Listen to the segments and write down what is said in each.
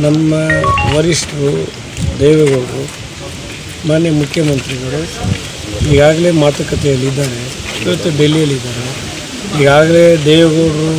ನಮ್ಮ ವರಿಷ್ಠರು ದೇವೇಗೌಡರು ಮಾನ್ಯ ಮುಖ್ಯಮಂತ್ರಿಗಳು ಈಗಾಗಲೇ ಮಾತುಕತೆಯಲ್ಲಿದ್ದಾರೆ ಇವತ್ತು ಡೆಲ್ಲಿಯಲ್ಲಿದ್ದಾರೆ ಈಗಾಗಲೇ ದೇವೇಗೌಡರು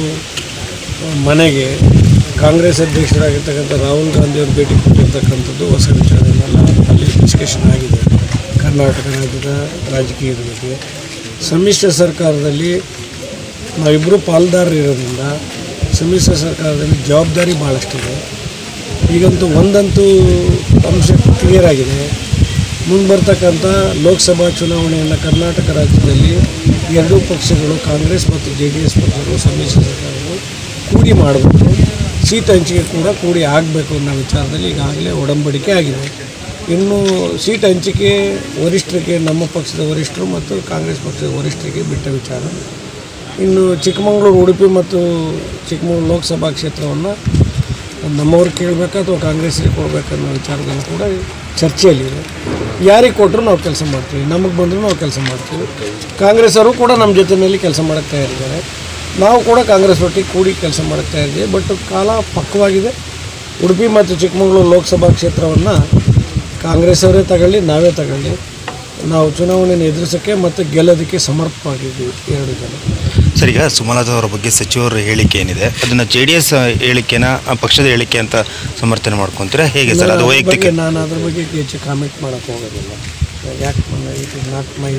ಮನೆಗೆ ಕಾಂಗ್ರೆಸ್ ಅಧ್ಯಕ್ಷರಾಗಿರ್ತಕ್ಕಂಥ ರಾಹುಲ್ ಗಾಂಧಿಯವರು ಭೇಟಿ ಕೊಟ್ಟಿರ್ತಕ್ಕಂಥದ್ದು ಹೊಸ ವಿಚಾರನೆಲ್ಲ ಅಲ್ಲಿ ಡಿಸ್ಕಷನ್ ಆಗಿದೆ ಕರ್ನಾಟಕ ರಾಜ್ಯದ ರಾಜಕೀಯದ ಬಗ್ಗೆ ಸಮ್ಮಿಶ್ರ ಸರ್ಕಾರದಲ್ಲಿ ನಾವಿಬ್ಬರು ಪಾಲ್ದಾರರು ಇರೋದ್ರಿಂದ ಸಮ್ಮಿಶ್ರ ಸರ್ಕಾರದಲ್ಲಿ ಜವಾಬ್ದಾರಿ ಭಾಳಷ್ಟಿದೆ ಈಗಂತೂ ಒಂದಂತೂ ಅಂಶ ಕ್ಲಿಯರ್ ಆಗಿದೆ ಮುಂದೆ ಬರ್ತಕ್ಕಂಥ ಲೋಕಸಭಾ ಚುನಾವಣೆಯನ್ನು ಕರ್ನಾಟಕ ರಾಜ್ಯದಲ್ಲಿ ಎರಡೂ ಪಕ್ಷಗಳು ಕಾಂಗ್ರೆಸ್ ಮತ್ತು ಜೆ ಡಿ ಎಸ್ ಪಕ್ಷಗಳು ಸಮ್ಮಿಶ್ರ ಸರ್ಕಾರಗಳು ಕೂಡಿ ಮಾಡಬೇಕು ಸೀಟ್ ಹಂಚಿಕೆ ಕೂಡ ಕೂಡಿ ಆಗಬೇಕು ಅನ್ನೋ ವಿಚಾರದಲ್ಲಿ ಈಗಾಗಲೇ ಒಡಂಬಡಿಕೆ ಆಗಿದೆ ಇನ್ನು ಸೀಟ್ ಹಂಚಿಕೆ ವರಿಷ್ಠರಿಗೆ ನಮ್ಮ ಪಕ್ಷದ ವರಿಷ್ಠರು ಮತ್ತು ಕಾಂಗ್ರೆಸ್ ಪಕ್ಷದ ವರಿಷ್ಠರಿಗೆ ಬಿಟ್ಟ ವಿಚಾರ ಇನ್ನು ಚಿಕ್ಕಮಗಳೂರು ಉಡುಪಿ ಮತ್ತು ಚಿಕ್ಕಮಗಳೂರು ಲೋಕಸಭಾ ಕ್ಷೇತ್ರವನ್ನು ನಮ್ಮವ್ರು ಕೇಳಬೇಕಾ ಅಥವಾ ಕಾಂಗ್ರೆಸ್ಗೆ ಕೊಡಬೇಕನ್ನೋ ವಿಚಾರದಲ್ಲಿ ಕೂಡ ಚರ್ಚೆಯಲ್ಲಿದೆ ಯಾರಿಗೆ ಕೊಟ್ಟರು ನಾವು ಕೆಲಸ ಮಾಡ್ತೀವಿ ನಮಗೆ ಬಂದರೂ ನಾವು ಕೆಲಸ ಮಾಡ್ತೀವಿ ಕಾಂಗ್ರೆಸ್ ಅವರು ಕೂಡ ನಮ್ಮ ಜೊತೆಯಲ್ಲಿ ಕೆಲಸ ಮಾಡೋಕ್ಕೆ ತಯಾರಿದ್ದಾರೆ ನಾವು ಕೂಡ ಕಾಂಗ್ರೆಸ್ ಒಟ್ಟಿಗೆ ಕೂಡಿ ಕೆಲಸ ಮಾಡೋಕ್ಕೆ ತಯಾರಿದ್ದೀವಿ ಬಟ್ ಕಾಲ ಪಕ್ವವಾಗಿದೆ ಉಡುಪಿ ಮತ್ತು ಚಿಕ್ಕಮಗಳೂರು ಲೋಕಸಭಾ ಕ್ಷೇತ್ರವನ್ನು ಕಾಂಗ್ರೆಸ್ ಅವರೇ ತಗೊಳ್ಳಿ ನಾವೇ ತಗೊಳ್ಳಿ ನಾವು ಚುನಾವಣೆಯನ್ನು ಎದುರಿಸೋಕ್ಕೆ ಮತ್ತು ಗೆಲ್ಲೋದಕ್ಕೆ ಸಮರ್ಥವಾಗಿದ್ದೀವಿ ಎರಡು ಜನ ಸರ್ ಈಗ ಸುಮಲತಾ ಅವರ ಬಗ್ಗೆ ಸಚಿವರ ಹೇಳಿಕೆ ಏನಿದೆ ಅದನ್ನು ಜೆ ಡಿ ಎಸ್ ಹೇಳಿಕೆನ ಆ ಪಕ್ಷದ ಹೇಳಿಕೆ ಅಂತ ಸಮರ್ಥನೆ ಮಾಡ್ಕೊಂತೀರಾ ಹೇಗೆ ಸರ್ ಅದು ಅದ್ರ ವೈಯಕ್ತಿಕ ಬಗ್ಗೆ ನಾನು ಅದ್ರ ಬಗ್ಗೆ ಹೆಚ್ಚು ಕಾಮೆಂಟ್ ಮಾಡೋಕ್ಕೆ ಹೋಗೋದಿಲ್ಲ ಯಾಕೆ it is not my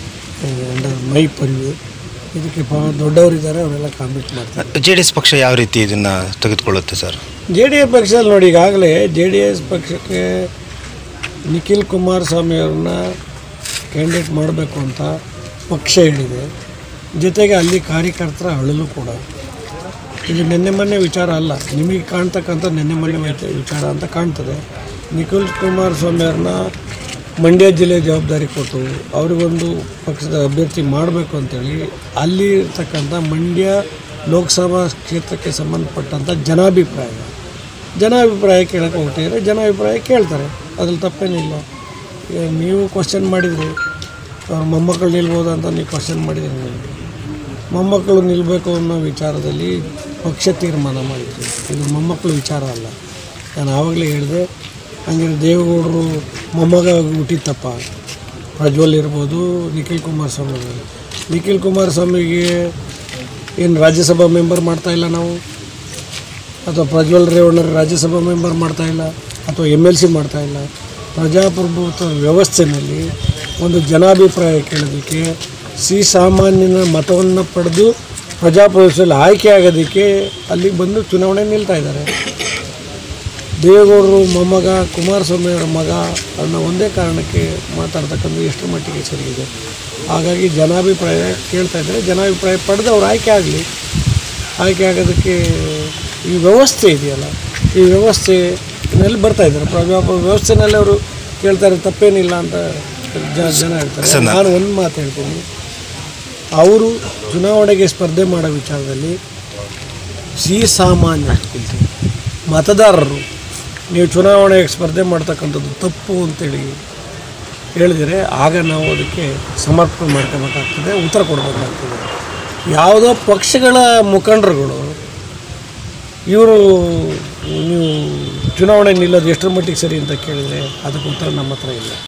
under my ಪರಿವು ಇದಕ್ಕೆ ಪ ದೊಡ್ಡವರಿದ್ದಾರೆ ಅವರೆಲ್ಲ ಕಾಮೆಂಟ್ ಮಾಡ್ತಾರೆ ಜೆ ಡಿ ಎಸ್ ಪಕ್ಷ ಯಾವ ರೀತಿ ಇದನ್ನು ತೆಗೆದುಕೊಳ್ಳುತ್ತೆ ಸರ್ ಜೆ ಡಿ ಎಸ್ ಪಕ್ಷದಲ್ಲಿ ನೋಡಿ ಈಗಾಗಲೇ ಜೆ ಡಿ ಎಸ್ ಪಕ್ಷಕ್ಕೆ ನಿಖಿಲ್ ಕುಮಾರಸ್ವಾಮಿ ಅವ್ರನ್ನ ಕ್ಯಾಂಡಿಡೇಟ್ ಮಾಡಬೇಕು ಅಂತ ಪಕ್ಷ ಹೇಳಿದೆ ಜೊತೆಗೆ ಅಲ್ಲಿ ಕಾರ್ಯಕರ್ತರ ಅಳಲು ಕೂಡ ಇದು ನಿನ್ನೆ ಮೊನ್ನೆ ವಿಚಾರ ಅಲ್ಲ ನಿಮಗೆ ಕಾಣ್ತಕ್ಕಂಥ ನಿನ್ನೆ ಮೊನ್ನೆ ವಿಚ- ವಿಚಾರ ಅಂತ ಕಾಣ್ತದೆ ನಿಖಿಲ್ ಕುಮಾರಸ್ವಾಮಿ ಅವ್ರನ್ನ ಮಂಡ್ಯ ಜಿಲ್ಲೆ ಜವಾಬ್ದಾರಿ ಕೊಟ್ಟು ಅವರಿಗೊಂದು ಪಕ್ಷದ ಅಭ್ಯರ್ಥಿ ಮಾಡಬೇಕು ಅಂತೇಳಿ ಅಲ್ಲಿ ಇರ್ತಕ್ಕಂಥ ಮಂಡ್ಯ ಲೋಕಸಭಾ ಕ್ಷೇತ್ರಕ್ಕೆ ಸಂಬಂಧಪಟ್ಟಂಥ ಜನಾಭಿಪ್ರಾಯ ಜನಾಭಿಪ್ರಾಯ ಕೇಳಕ್ಕೆ ಹೊರಟಿದ್ರೆ ಜನಾಭಿಪ್ರಾಯ ಕೇಳ್ತಾರೆ ಅದ್ರಲ್ಲಿ ತಪ್ಪೇನಿಲ್ಲ ಈಗ ನೀವು ಕ್ವಶನ್ ಮಾಡಿದ್ರಿ ಅವ್ರ ಮೊಮ್ಮಕ್ಕಳು ನಿಲ್ಬೋದು ಅಂತ ನೀವು ಕ್ವಶನ್ ಮಾಡಿದ್ರಿ ನೀವು ಮೊಮ್ಮಕ್ಕಳು ನಿಲ್ಲಬೇಕು ಅನ್ನೋ ವಿಚಾರದಲ್ಲಿ ಪಕ್ಷ ತೀರ್ಮಾನ ಮಾಡಿದ್ವಿ ಇದು ಮೊಮ್ಮಕ್ಕಳು ವಿಚಾರ ಅಲ್ಲ ನಾನು ಆವಾಗಲೇ ಹೇಳಿದೆ ಹಂಗೆ ದೇವೇಗೌಡರು ಮೊಮ್ಮಗ ಹುಟ್ಟಿತ್ತಪ್ಪ ಪ್ರಜ್ವಲ್ ಇರ್ಬೋದು ನಿಖಿಲ್ ಕುಮಾರಸ್ವಾಮಿ ಇರ್ಬೋದು. ನಿಖಿಲ್ ಕುಮಾರಸ್ವಾಮಿಗೆ ಏನು ರಾಜ್ಯಸಭಾ ಮೆಂಬರ್ ಮಾಡ್ತಾ ಇಲ್ಲ ನಾವು ಅಥವಾ ಪ್ರಜ್ವಲ್ ರೇವಣ್ಣರು ರಾಜ್ಯಸಭಾ ಮೆಂಬರ್ ಮಾಡ್ತಾ ಇಲ್ಲ ಅಥವಾ ಎಮ್ ಎಲ್ ಸಿ ಮಾಡ್ತಾ ಇಲ್ಲ ಪ್ರಜಾಪ್ರಭುತ್ವ ವ್ಯವಸ್ಥೆಯಲ್ಲಿ ಒಂದು ಜನಾಭಿಪ್ರಾಯ ಕೇಳೋದಕ್ಕೆ ಸಿ ಸಾಮಾನ್ಯನ ಮತವನ್ನು ಪಡೆದು ಪ್ರಜಾಪ್ರಭುತ್ವದಲ್ಲಿ ಆಯ್ಕೆ ಆಗೋದಕ್ಕೆ ಅಲ್ಲಿಗೆ ಬಂದು ಚುನಾವಣೆ ನಿಲ್ತಾ ಇದ್ದಾರೆ ದೇವೇಗೌಡರು ಮೊಮ್ಮಗ ಕುಮಾರಸ್ವಾಮಿ ಅವರ ಮಗ ಅನ್ನೋ ಒಂದೇ ಕಾರಣಕ್ಕೆ ಮಾತಾಡ್ತಕ್ಕಂಥ ಎಷ್ಟು ಮಟ್ಟಿಗೆ ಸರಿಯಿದೆ ಹಾಗಾಗಿ ಜನಾಭಿಪ್ರಾಯ ಕೇಳ್ತಾ ಇದ್ದಾರೆ ಜನಾಭಿಪ್ರಾಯ ಪಡೆದು ಅವ್ರು ಆಯ್ಕೆ ಆಗಲಿ ಆಯ್ಕೆ ಆಗೋದಕ್ಕೆ ಈ ವ್ಯವಸ್ಥೆ ಇದೆಯಲ್ಲ ಈ ವ್ಯವಸ್ಥೆನಲ್ಲಿ ಬರ್ತಾ ಇದ್ದಾರೆ ಪ್ರಜಾಪ್ರ ವ್ಯವಸ್ಥೆನಲ್ಲಿ ಅವರು ಕೇಳ್ತಾರೆ ತಪ್ಪೇನಿಲ್ಲ ಅಂತ ಜ- ಜನ ಹೇಳ್ತಾರೆ ಸರ್, ನಾ- ನಾನು ಒಂದು ಮಾತು ಹೇಳ್ತೀನಿ ಅವರು ಚುನಾವಣೆಗೆ ಸ್ಪರ್ಧೆ ಮಾಡೋ ವಿಚಾರದಲ್ಲಿ ಸಿ ಸಾಮಾನ್ಯ ಮತದಾರರು ನೀವು ಚುನಾವಣೆಗೆ ಸ್ಪರ್ಧೆ ಮಾಡ್ತಕ್ಕಂಥದ್ದು ತಪ್ಪು ಅಂತೇಳಿ ಹೇಳಿದರೆ ಆಗ ನಾವು ಅದಕ್ಕೆ ಸಮರ್ಪಣೆ ಮಾಡ್ಕೋಬೇಕಾಗ್ತದೆ ಉತ್ತರ ಕೊಡಬೇಕಾಗ್ತದೆ ಯಾವುದೋ ಪಕ್ಷಗಳ ಮುಖಂಡರುಗಳು ಇವರು ನೀವು ಚುನಾವಣೆ ನಿಲ್ಲೋದು ಎಷ್ಟರ ಮಟ್ಟಿಗೆ ಸರಿ ಅಂತ ಕೇಳಿದರೆ ಅದಕ್ಕೆ ಉತ್ತರ ನಮ್ಮ ಹತ್ರ ಇಲ್ಲ